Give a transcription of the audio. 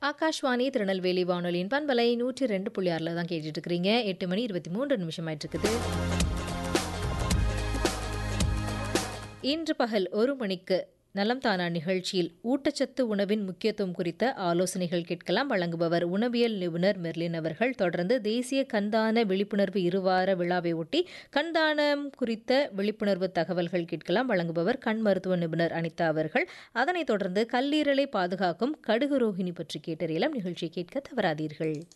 ஆகாஷ்வாணி திருநெல்வேலி வானொலியின் பண்பலை நூற்றி ரெண்டு புள்ளி ஆறில் தான் கேட்டுட்டு இருக்கிறீங்க எட்டு மணி இருபத்தி மூன்று நிமிஷம் ஆயிட்டு இருக்குது இன்று பகல் ஒரு மணிக்கு நலம் தானா நிகழ்ச்சியில் ஊட்டச்சத்து உணவின் முக்கியத்துவம் குறித்த ஆலோசனைகள் கேட்கலாம் வழங்குபவர் உணவியல் நிபுணர் மெர்லின் அவர்கள் தொடர்ந்து தேசிய கண்தான விழிப்புணர்வு இருவார விழாவை ஒட்டி கண்தானம் குறித்த விழிப்புணர்வு தகவல்கள் கேட்கலாம் வழங்குபவர் கண் மருத்துவ நிபுணர் அனிதா அவர்கள் அதனைத் தொடர்ந்து கல்லீரலை பாதுகாக்கும் கடுகு ரோகிணி பற்றி கேட்டறியலாம் நிகழ்ச்சியை கேட்க தவறாதீர்கள்